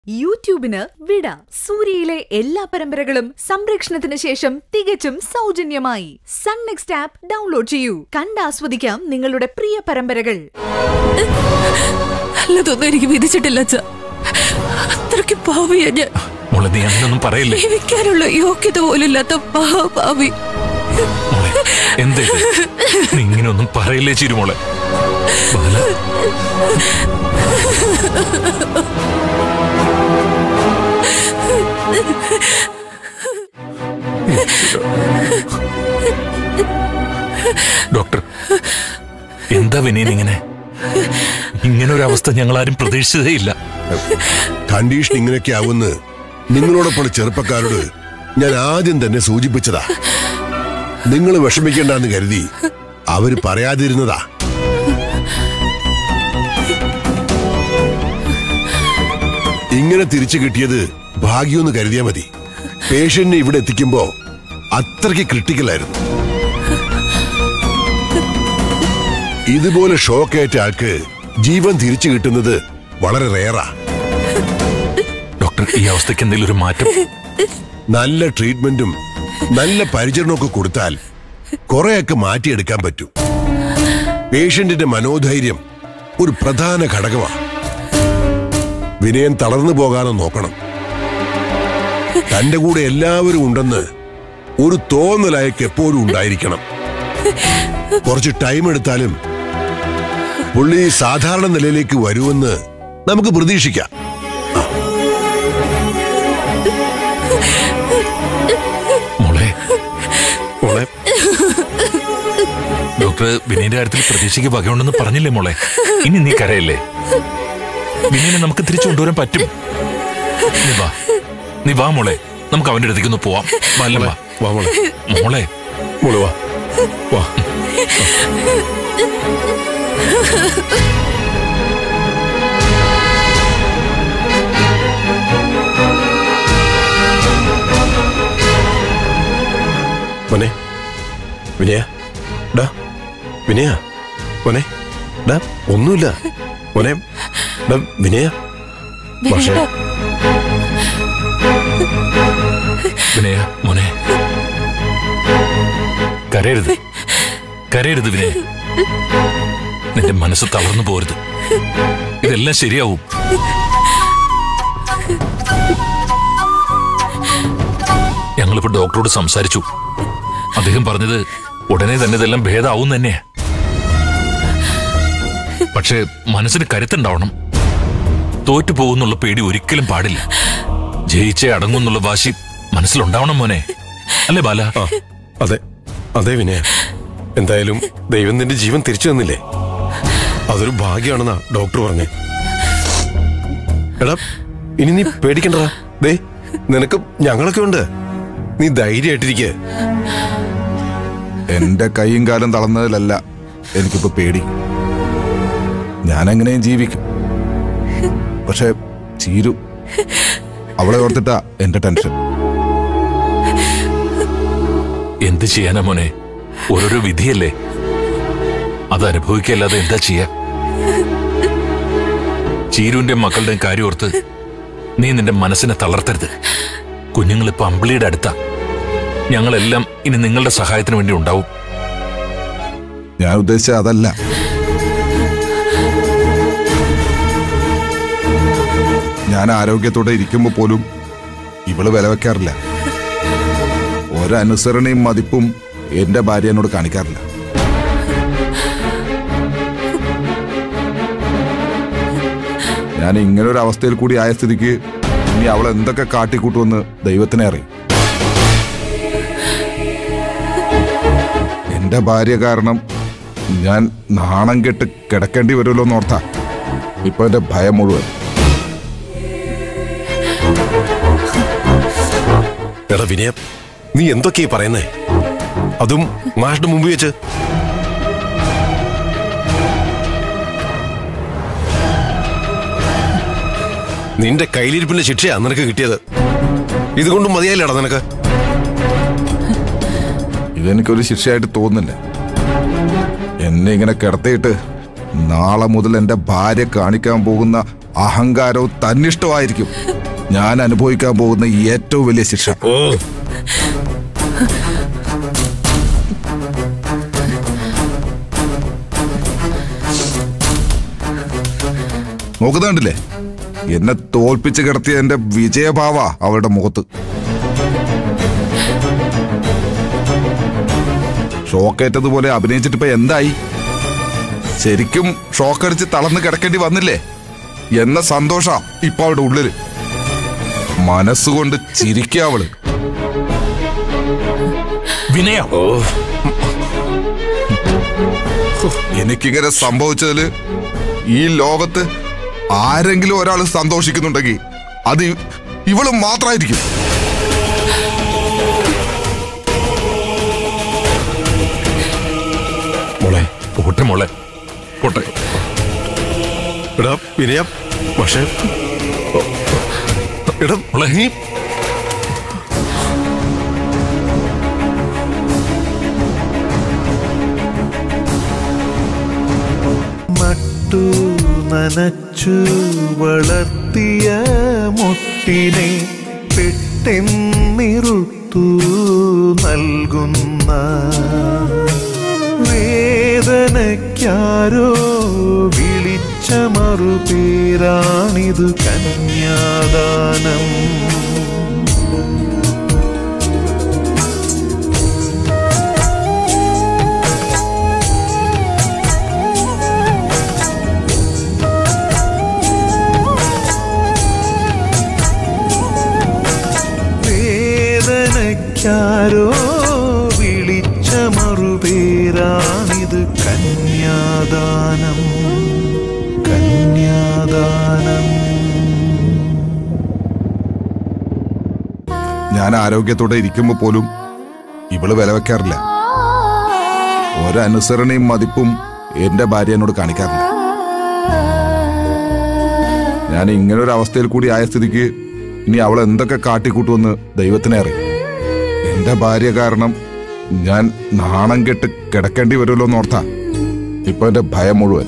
യൂട്യൂബിന് വിട സൂര്യയിലെ എല്ലാ പരമ്പരകളും സംരക്ഷണത്തിന് ശേഷം തികച്ചും സൗജന്യമായി സൺ നെക്സ്റ്റ് ആപ്പ് ഡൗൺലോഡ് ചെയ്യൂ കണ്ടാസ്വദിക്കാം നിങ്ങളുടെ പ്രിയ പരമ്പരകൾ നല്ലതൊന്നും എനിക്ക് വിധിച്ചിട്ടില്ല അച്ഛ അത്രയ്ക്ക് പാവിയാ ഞാൻ മോളെ നീ അങ്ങനൊന്നും പറയില്ലേ ജീവിക്കാനുള്ള യോഗ്യത പോലും ഇല്ലാത്ത മഹാഭാവി മോളെ എന്തേ ഇത്? നീ ഇങ്ങനെയൊന്നും പറയില്ലേ ചിരുമോളെ ബാല ഡോക്ടർ എന്താ വിനയൻ ഇങ്ങനെ ഇങ്ങനെ ഒരു അവസ്ഥ ഞങ്ങൾ ആരും പ്രതീക്ഷിച്ചതേ ഇല്ല കണ്ടീഷൻ ഇങ്ങനെയൊക്കെ ആവുമെന്ന് നിങ്ങളോടൊപ്പം ചെറുപ്പക്കാരോട് ഞാൻ ആദ്യം തന്നെ സൂചിപ്പിച്ചതാ നിങ്ങൾ വിഷമിക്കേണ്ടെന്ന് കരുതി അവര് പറയാതിരുന്നതാ ഇങ്ങനെ തിരിച്ചു കിട്ടിയത് ഭാഗ്യമെന്ന് കരുതിയാ മതി പേഷ്യന്റിനെ ഇവിടെ എത്തിക്കുമ്പോ അത്രയ്ക്ക് ക്രിട്ടിക്കലായിരുന്നു ഇതുപോലെ ഷോക്കേറ്റ ആൾക്ക് ജീവൻ തിരിച്ചു കിട്ടുന്നത് വളരെ റേറാ ഡോക്ടർ ഈ അവസ്ഥയ്ക്ക് എന്തെങ്കിലും ഒരു മാറ്റം നല്ല ട്രീറ്റ്മെന്റും നല്ല പരിചരണമൊക്കെ കൊടുത്താൽ കുറെയൊക്കെ മാറ്റിയെടുക്കാൻ പറ്റും പേഷ്യന്റിന്റെ മനോധൈര്യം ഒരു പ്രധാന ഘടകമാണ് വിനയൻ തളർന്നു പോകാതെ നോക്കണം തന്റെ കൂടെ എല്ലാവരും ഉണ്ടെന്ന് ഒരു തോന്നൽ അയാൾക്ക് എപ്പോഴും ഉണ്ടായിരിക്കണം കുറച്ച് ടൈം എടുത്താലും പുള്ളി സാധാരണ നിലയിലേക്ക് വരുമെന്ന് നമുക്ക് പ്രതീക്ഷിക്കാം മോളെ മോളെ ഡോക്ടർ വിനയന്റെ കാര്യത്തിൽ പ്രതീക്ഷയ്ക്ക് വകയുണ്ടെന്ന് പറഞ്ഞില്ലേ മോളെ ഇനി നീ കരയല്ലേ വിനയനെ നമുക്ക് തിരിച്ചു കൊണ്ടുവരാൻ പറ്റും നീ വാ നീ വാ മോളെ നമുക്ക് അവന്റെ അടുത്തേക്ക് ഒന്ന് പോവാം വല്ല വാ വാ മോളെ മോളെ മോള് വാ വാ മോനെ വിനയ ഡാ വിനയ മോനെ ഡാ ഒന്നുമില്ല മോനെ ഡാ വിനയ പക്ഷേ വിനയ മോനെ കരയരുത് കരയരുത് വിനയ നിന്റെ മനസ്സ് തളർന്നു പോരുത് ഇതെല്ലാം ശരിയാവും ഞങ്ങളിപ്പോ ഡോക്ടറോട് സംസാരിച്ചു അദ്ദേഹം പറഞ്ഞത് ഉടനെ തന്നെ ഇതെല്ലാം ഭേദമാവും തന്നെയാ പക്ഷേ മനസ്സിന് കരുത്തുണ്ടാവണം തോറ്റു പോകുന്നുള്ള പേടി ഒരിക്കലും പാടില്ല ജയിച്ചേ അടങ്ങുന്നുള്ള വാശി മനസ്സിലുണ്ടാവണം മോനെ അല്ലേ ബാല ആ അതെ അതെ വിനയ എന്തായാലും ദൈവം നിന്റെ ജീവൻ തിരിച്ചു തന്നില്ലേ അതൊരു ഭാഗ്യമാണെന്നാ ഡോക്ടർ പറഞ്ഞേ എടാ ഇനി നീ പേടിക്കണ്ടടാ ദേ നിനക്ക് ഞങ്ങളൊക്കെ ഉണ്ട് നീ ധൈര്യമായിട്ടിരിക്കെ എന്റെ കൈയും കാലം തളർന്നതിലല്ല എനിക്കിപ്പോ പേടി ഞാൻ എങ്ങനെയും ജീവിക്കും പക്ഷെ ചീരു അവളെ ഓർത്തിട്ടാ എന്റെ ടെൻഷൻ എന്ത് ചെയ്യാനാ മോനെ ഓരോരോ വിധിയല്ലേ അത് അനുഭവിക്കല്ലാതെ എന്താ ചെയ്യാ ചീരുവിന്റെ മക്കളുടെ കാര്യം ഓർത്ത് നീ നിന്റെ മനസ്സിനെ തളർത്തരുത് കുഞ്ഞുങ്ങൾ ഇപ്പൊ അമ്പിളിയുടെ അടുത്താ ഞങ്ങളെല്ലാം ഇനി നിങ്ങളുടെ സഹായത്തിന് വേണ്ടി ഉണ്ടാവും ഞാൻ ഉദ്ദേശിച്ച അതല്ല ഞാൻ ആരോഗ്യത്തോടെ ഇരിക്കുമ്പോൾ പോലും ഇവള് വില വെക്കാറില്ല ഒരനുസരണയും മതിപ്പും എന്റെ ഭാര്യ എന്നോട് കാണിക്കാറില്ല ഞാൻ ഇങ്ങനെ ഒരു അവസ്ഥയിൽ കൂടി ആയ സ്ഥിതിക്ക് ഇനി അവൾ എന്തൊക്കെ കാട്ടിക്കൂട്ടുമെന്ന് ദൈവത്തിനെ അറിയും എന്റെ ഭാര്യ കാരണം ഞാൻ നാണം കെട്ട് കിടക്കേണ്ടി വരുമല്ലോ എന്നോർത്താ ഇപ്പൊ എന്റെ ഭയം മുഴുവൻ എടാ വിനയ നീ എന്തൊക്കെയാ ഈ പറയുന്നേ അതും മാഷിന്റെ മുമ്പ് വെച്ച് നിന്റെ കയ്യിലിരിപ്പിന്റെ ശിക്ഷയാ നിനക്ക് കിട്ടിയത് ഇതുകൊണ്ടും മതിയായില്ലടാ നിനക്ക് ഇതെനിക്കൊരു ശിക്ഷയായിട്ട് തോന്നുന്നില്ല എന്നെ ഇങ്ങനെ കിടത്തിയിട്ട് നാളെ മുതൽ എന്റെ ഭാര്യ കാണിക്കാൻ പോകുന്ന അഹങ്കാരവും തന്നിഷ്ടമായിരിക്കും ഞാൻ അനുഭവിക്കാൻ പോകുന്ന ഏറ്റവും വലിയ ശിക്ഷ ഓ നോക്കുന്നുണ്ടില്ലേ എന്നെ തോൽപ്പിച്ച് കിടത്തിയ എന്റെ വിജയഭാവ അവളുടെ മുഖത്ത് ഷോക്കേറ്റതുപോലെ അഭിനയിച്ചിട്ട് ഇപ്പൊ എന്തായി ശരിക്കും ഷോക്കടിച്ച് തളർന്ന് കിടക്കേണ്ടി വന്നില്ലേ എന്ന സന്തോഷ ഇപ്പൊ അവളുടെ ഉള്ളില് മനസ്സുകൊണ്ട് ചിരിക്കുക അവള് വിനയ ഓ എനിക്കിങ്ങനെ സംഭവിച്ചതില് ഈ ലോകത്ത് ആരെങ്കിലും ഒരാൾ സന്തോഷിക്കുന്നുണ്ടെങ്കിൽ അത് ഇ- ഇവള് മാത്രമായിരിക്കും മോളെ പോട്ടെ മോളെ പോട്ടെ എടാ വിനയ പക്ഷേ ഓ, എടാ മോളെ നീ നട്ടു നനച്ചു വളർത്തിയ മുട്ടിനെ പെട്ടെന്നിറുത്തു നൽകുന്ന വേദനയ്ക്കാരോ വിളിച്ച മറുപേരാണിതു കന്യാദാനം വേദനയ്ക്കാരോ വിളിച്ച മറുപേരാണിത് കന്യാദാനം കന്യാദാനം ഞാൻ ആരോഗ്യത്തോടെ ഇരിക്കുമ്പോ പോലും ഇവള് വില വെക്കാറില്ല ഒരനുസരണയും മതിപ്പും എന്റെ ഭാര്യ എന്നോട് കാണിക്കാറില്ല ഞാൻ ഇങ്ങനൊരു അവസ്ഥയിൽ കൂടി ആയ സ്ഥിതിക്ക് ഇനി അവൾ എന്തൊക്കെ കാട്ടിക്കൂട്ടുമെന്ന് ദൈവത്തിനെ അറിയും എന്റെ ഭാര്യ കാരണം ഞാൻ നാണം കെട്ട് കിടക്കേണ്ടി വരുമല്ലോ എന്നോർത്താ ഇപ്പൊ എന്റെ ഭയം മുഴുവൻ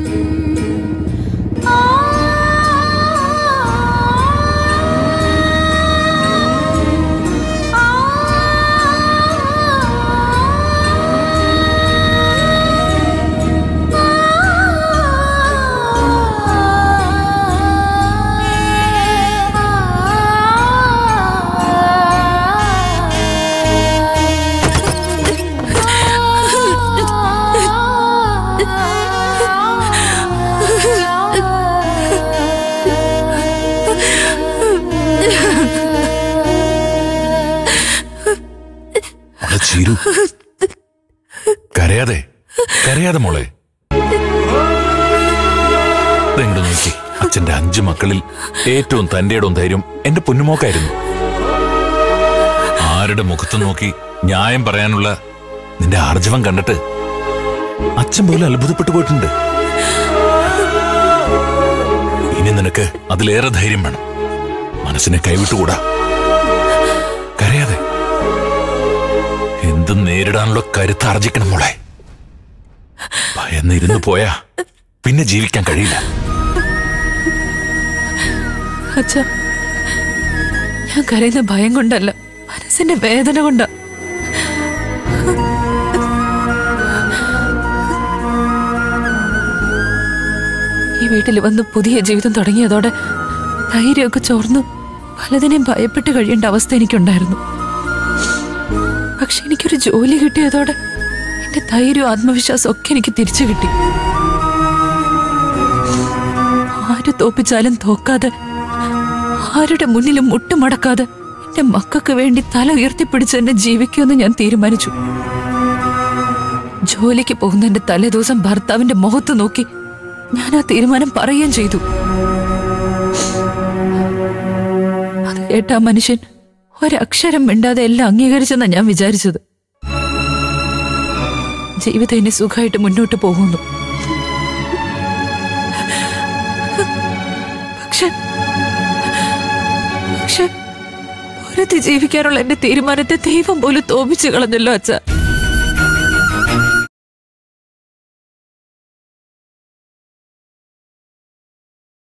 മോളെ ചീരു കരയാതെ കരയാതെ മോളെ ദേ ഇങ്ങോട്ട് നോക്കി അച്ഛന്റെ അഞ്ചു മക്കളിൽ ഏറ്റവും തന്റെ ഇടവും ധൈര്യം എന്റെ പൊന്നുമോക്കായിരുന്നു ആരുടെ മുഖത്ത് നോക്കി ന്യായം പറയാനുള്ള നിന്റെ ആർജവം കണ്ടിട്ട് അച്ഛൻ പോലും അത്ഭുതപ്പെട്ടു പോയിട്ടുണ്ട് ഇനി നിനക്ക് അതിലേറെ ധൈര്യം വേണം മനസ്സിനെ കൈവിട്ടുകൂടാ കരയാതെ എന്തും നേരിടാനുള്ള കരുത്ത് ആർജിക്കണം മോളെ ഭയന്നിരുന്നു പോയാ പിന്നെ ജീവിക്കാൻ കഴിയില്ല അച്ഛ ഞാൻ കരയുന്ന ഭയം കൊണ്ടല്ല മനസ്സിന്റെ വേദന കൊണ്ടാ ഈ വീട്ടിൽ വന്ന് പുതിയ ജീവിതം തുടങ്ങിയതോടെ ധൈര്യമൊക്കെ ചോർന്നു പലതിനെയും ഭയപ്പെട്ട് കഴിയേണ്ട അവസ്ഥ എനിക്കുണ്ടായിരുന്നു പക്ഷെ എനിക്കൊരു ജോലി കിട്ടിയതോടെ എന്റെ ധൈര്യവും ആത്മവിശ്വാസവും ഒക്കെ എനിക്ക് തിരിച്ചു കിട്ടി ആര് തോപ്പിച്ചാലും തോക്കാതെ ആരുടെ മുന്നിലും മുട്ടുമടക്കാതെ എന്റെ മക്കൾക്ക് വേണ്ടി തല ഉയർത്തിപ്പിടിച്ച് എന്നെ ജീവിക്കുമെന്ന് ഞാൻ തീരുമാനിച്ചു ജോലിക്ക് പോകുന്ന എന്റെ തലേദിവസം ഭർത്താവിന്റെ മുഖത്ത് നോക്കി ഞാൻ ആ തീരുമാനം പറയുകയും ചെയ്തു അത് കേട്ട ആ മനുഷ്യൻ ഒരക്ഷരം മിണ്ടാതെ എല്ലാം അംഗീകരിച്ചെന്നാ ഞാൻ വിചാരിച്ചത് ജീവിതം ഇനി സുഖമായിട്ട് മുന്നോട്ട് പോകുന്നു പക്ഷെ പക്ഷെ ഒരുത്തി ജീവിക്കാനുള്ള എന്റെ തീരുമാനത്തെ ദൈവം പോലും തോപിച്ചു കളഞ്ഞല്ലോ അച്ഛ